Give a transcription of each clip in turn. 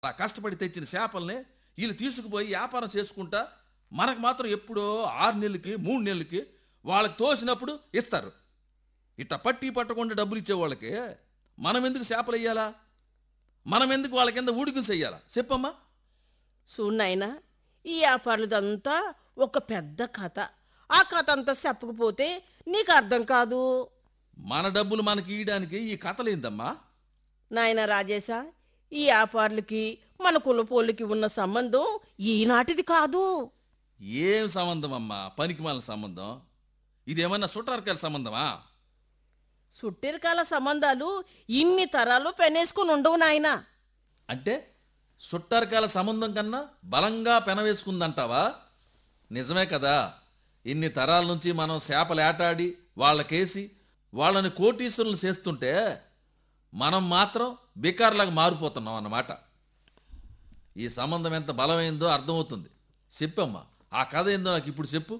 అలా కష్టపడి తెచ్చిన చేపల్ని వీళ్ళు తీసుకుపోయి వ్యాపారం చేసుకుంటా మనకు మాత్రం ఎప్పుడో ఆరు నెలలకి మూడు నెలలకి వాళ్ళకి తోసినప్పుడు ఇస్తారు ఇట్ట పట్టి పట్టకుండా డబ్బులు ఇచ్చే వాళ్ళకి మనం ఎందుకు చేపలు వేయాలా మనం ఎందుకు వాళ్ళ కింద ఊడికలు చెయ్యాలా చెప్పమ్మా చూడాయనా ఈ వ్యాపారులదంతా ఒక పెద్ద కథ ఆ కథ అంతా చెప్పకపోతే నీకు అర్థం కాదు మన డబ్బులు మనకి ఇయడానికి ఈ కథలేందమ్మా నాయన రాజేశా ఈ వ్యాపారులకి మన కులపోళ్ళకి ఉన్న సంబంధం ఈనాటిది కాదు ఏం సంబంధం అమ్మా పనికిమాల సంబంధం ఇదేమన్నా సుట్టారకాయల సంబంధమా సుట్టిరకాల సంబంధాలు ఇన్ని తరాలు పెనేసుకుని ఉండవు నాయనా అంటే సుట్టారకాల సంబంధం కన్నా బలంగా పెనవేసుకుందంటావా నిజమే కదా ఇన్ని తరాల నుంచి మనం చేపలు ఏటాడి వాళ్ళకేసి వాళ్ళని కోటీశ్వరులు చేస్తుంటే మనం మాత్రం బికార్లాగా మారిపోతున్నాం అన్నమాట ఈ సంబంధం ఎంత బలమైందో అర్థమవుతుంది చెప్పమ్మా ఆ కథ ఏందో నాకు ఇప్పుడు చెప్పు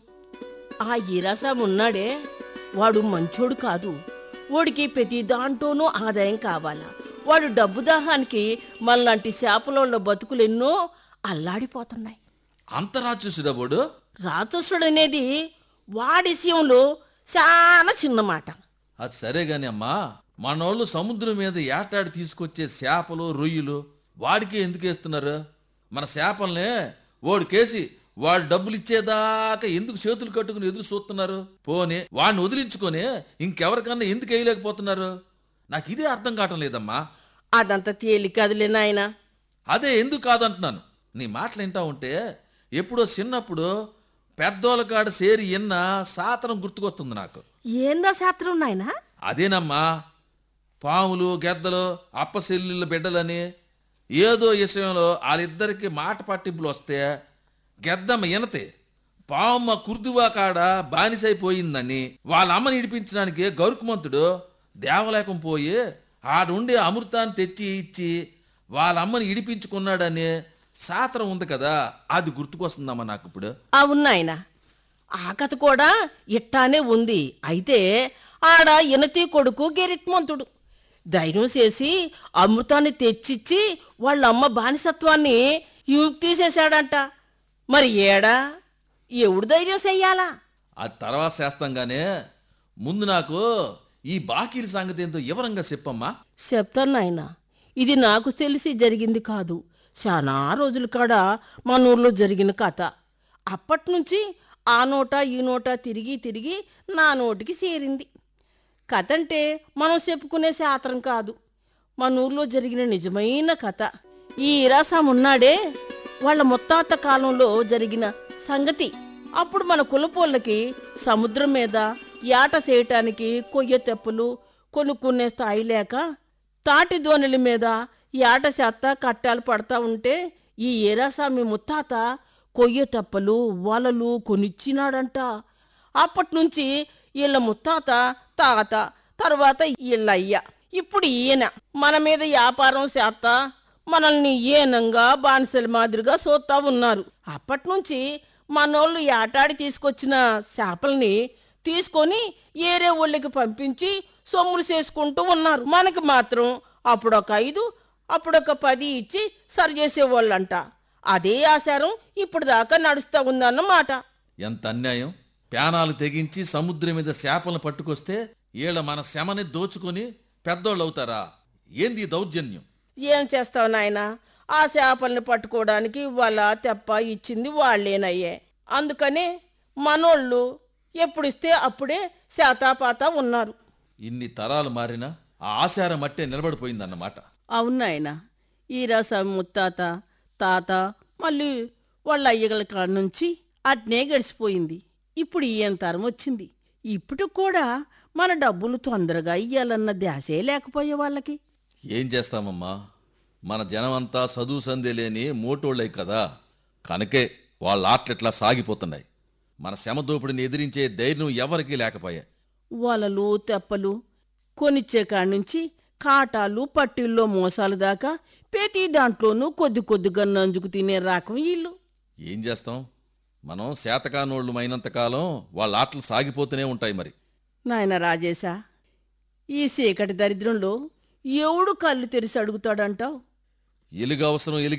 ఆ ఈరాసాం ఉన్నాడే వాడు మంచోడు కాదు వాడికి ప్రతి దాంట్లోనూ ఆదాయం కావాలా వాడు డబ్బు దాహానికి మనలాంటి చేపలోళ్ళ బతుకులెన్నో అల్లాడిపోతున్నాయి అంత రాక్షసుడా బోడు రాక్షసుడు అనేది వాడి విషయంలో చాలా చిన్న మాట అది సరే గాని అమ్మా మనోళ్ళు సముద్రం మీద ఏటాడి తీసుకొచ్చే చేపలు రొయ్యలు వాడికి ఎందుకు వేస్తున్నారు మన చేపల్ని వాడికేసి వాడు డబ్బులు ఇచ్చేదాకా ఎందుకు చేతులు కట్టుకుని ఎదురు చూస్తున్నారు పోనీ వాడిని వదిలించుకొని ఇంకెవరికన్నా ఎందుకు వేయలేకపోతున్నారు నాకు ఇదే అర్థం కావటం లేదమ్మా అదంతా తేలికదులే నాయనా అదే ఎందుకు కాదంటున్నాను నీ మాటలు వింటా ఉంటే ఎప్పుడో చిన్నప్పుడు పెద్దోళ్ళ కాడ సేరి ఎన్న సాతనం గుర్తుకొస్తుంది నాకు ఏందా శాస్త్రం నాయనా అదేనమ్మా పాములు గెద్దలు అప్పసెల్లుల బిడ్డలని ఏదో విషయంలో వాళ్ళిద్దరికి మాట పట్టింపులు వస్తే గెద్దమ్మ ఇనతే పావమ్మ కుర్దువా కాడ బానిసైపోయిందని వాళ్ళ అమ్మని ఇడిపించడానికి గౌరుకుమంతుడు దేవలేకం పోయి ఆడుండే అమృతాన్ని తెచ్చి ఇచ్చి వాళ్ళ అమ్మని ఇడిపించుకున్నాడని సాత్రం ఉంది కదా అది గుర్తుకొస్తుందమ్మా నాకు ఇప్పుడు అవును నాయనా ఆ కథ కూడా ఇట్టానే ఉంది అయితే ఆడ ఇనతి కొడుకు గెరిత్మంతుడు ధైర్యం చేసి అమృతాన్ని తెచ్చిచ్చి వాళ్ళ అమ్మ బానిసత్వాన్ని యూక్ తీసేశాడంట మరి ఏడా ఎవడు ధైర్యం చెయ్యాలా అది తర్వాత చేస్తాంగానే ముందు నాకు ఈ బాకీల సంగతి ఏంటో వివరంగా చెప్పమ్మా చెప్తాను నాయనా ఇది నాకు తెలిసి జరిగింది కాదు చాలా రోజుల కాడ మన ఊర్లో జరిగిన కథ అప్పటి నుంచి ఆ నోట ఈ నోట తిరిగి తిరిగి నా నోటికి చేరింది కథ అంటే మనం చెప్పుకునే శాస్త్రం కాదు మన ఊర్లో జరిగిన నిజమైన కథ ఈ ఇరాసాం ఉన్నాడే వాళ్ళ ముత్తాత కాలంలో జరిగిన సంగతి అప్పుడు మన కులపోళ్ళకి సముద్రం మీద యాట చేయటానికి కొయ్య తెప్పలు కొనుక్కునే స్థాయి లేక తాటి దోణిల మీద యాట చేత కట్టాలు పడతా ఉంటే ఈ ఏరాసామి ముత్తాత కొయ్య తెప్పలు వలలు కొనిచ్చినాడంట అప్పటి నుంచి వీళ్ళ ముత్తాత తాత తర్వాత వీళ్ళ అయ్య ఇప్పుడు ఈయన మన మీద వ్యాపారం చేస్తా మనల్ని ఏనంగా బానిసల మాదిరిగా చూస్తా ఉన్నారు అప్పటి నుంచి మనోళ్ళు ఏటాడి తీసుకొచ్చిన చేపల్ని తీసుకొని ఏరే ఊళ్ళకి పంపించి సొమ్ములు చేసుకుంటూ ఉన్నారు మనకి మాత్రం అప్పుడొక ఐదు అప్పుడొక పది ఇచ్చి సరి చేసేవాళ్ళంట అదే ఆచారం ఇప్పుడు దాకా నడుస్తా ఉందన్నమాట ఎంత అన్యాయం ప్యానాలు తెగించి సముద్రం మీద చేపలను పట్టుకొస్తే ఈళ్ళ మన శమని దోచుకొని పెద్దోళ్ళు అవుతారా ఏంది ఈ దౌర్జన్యం ఏం చేస్తావు నాయనా ఆ చేపల్ని పట్టుకోవడానికి వాళ్ళ తెప్ప ఇచ్చింది వాళ్ళేనయ్యే అందుకనే మనోళ్ళు ఎప్పుడిస్తే అప్పుడే శాతాపాత ఉన్నారు ఇన్ని తరాలు మారినా ఆ ఆశారం మట్టే నిలబడిపోయిందన్నమాట అవును నాయనా ఈ రసం ముత్తాత తాత మళ్ళీ వాళ్ళ అయ్యగల కాడ నుంచి అట్నే గడిచిపోయింది ఇప్పుడు ఈయన తరం వచ్చింది ఇప్పుడు కూడా మన డబ్బులు తొందరగా ఇయ్యాలన్న ధ్యాసే లేకపోయే వాళ్ళకి ఏం చేస్తామమ్మా మన జనమంతా చదువు సందే లేని మోటోళ్ళే కదా కనుకే వాళ్ళ ఆటలిట్లా సాగిపోతున్నాయి మన శమ దోపిడిని ఎదిరించే ధైర్యం ఎవరికీ లేకపోయా వలలు తెప్పలు కొనిచ్చే కాడి నుంచి కాటాలు పట్టిల్లో మోసాలు దాకా ప్రతి దాంట్లోనూ కొద్ది కొద్దిగా నంజుకు తినే రకం ఇల్లు ఏం చేస్తాం మనం శాతకానోళ్ళు అయినంతకాలం వాళ్ళ ఆటలు సాగిపోతూనే ఉంటాయి మరి నాయన రాజేశా ఈ చీకటి దరిద్రంలో ఎవడు కళ్ళు తెరిచి అడుగుతాడంటావు ఎలుగు అవసరం ఎలుగు